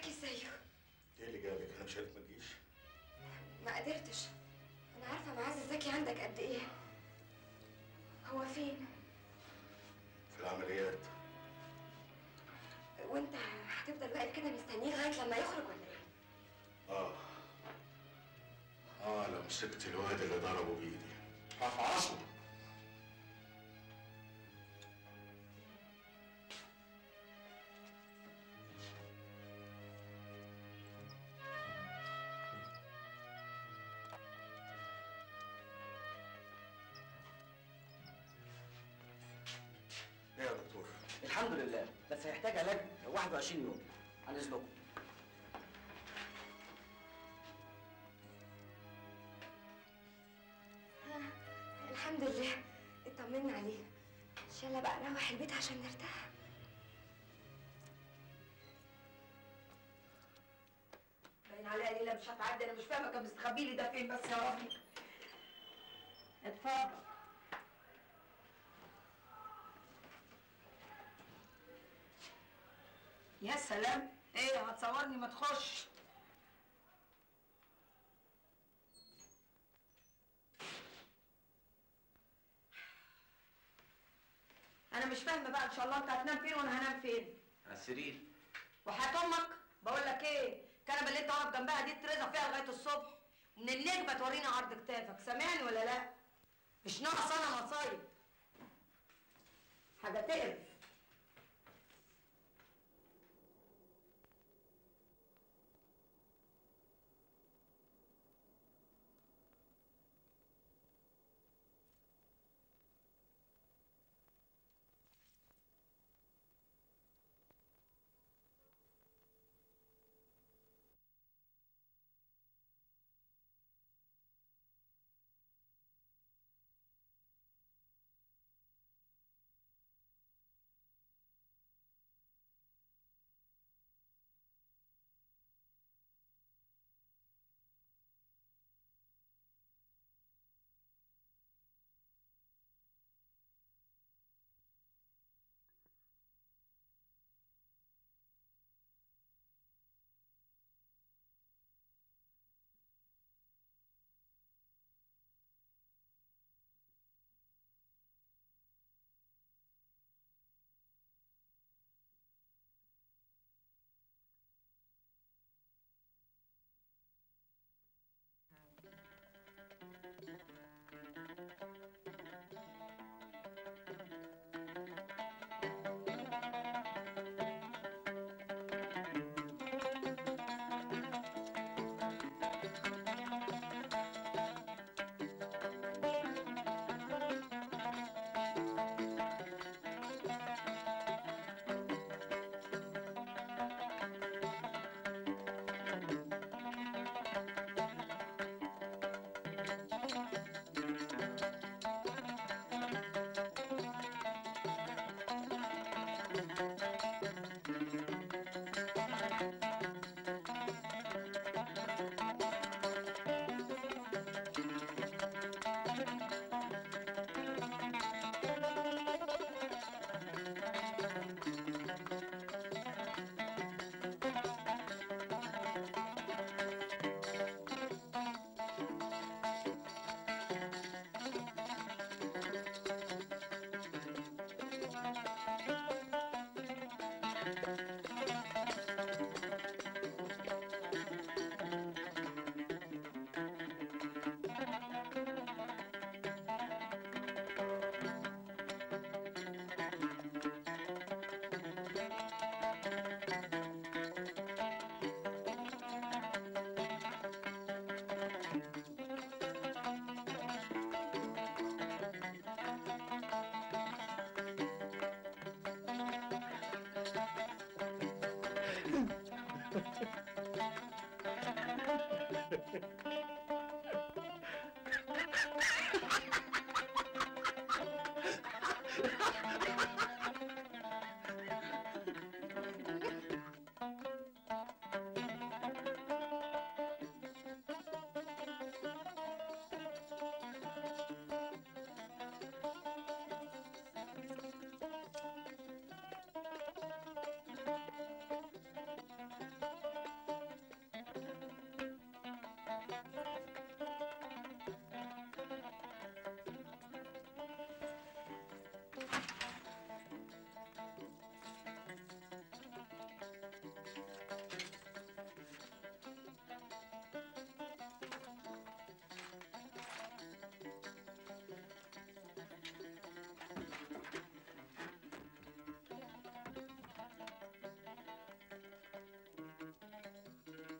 احكي ازايه ايه اللي جابك انا مش عارف ما تجيش ما قدرتش انا عارفه معز زكي عندك قد ايه هو فين في العمليات وانت هتفضل واقف كده مستنيه لغايه لما يخرج ولا ايه اه اه لو مسكت الواد اللي ضربه بايدي هفعصه ايه يا دكتور الحمد لله بس هيحتاج علاج 21 يوم عن اذنكم ها الحمد لله اطمنا عليه ان شاء الله بقى نروح البيت عشان نرتاح باين عليها ليلى مش هتعدي انا مش فاهمه كان مستخبي لي ده فين بس يا ربي اتفضل يا سلام ايه هتصورني ما تخش انا مش فاهمه بقى ان شاء الله انت هتنام فين وانا هنام فين على السرير وحياة امك بقول لك ايه الكنبه اللي انت واقف جنبها دي ترزق فيها لغايه الصبح من النجمه تورينا عرض كتافك سامعني ولا لا مش ناقص انا مصايب حاجه تقرف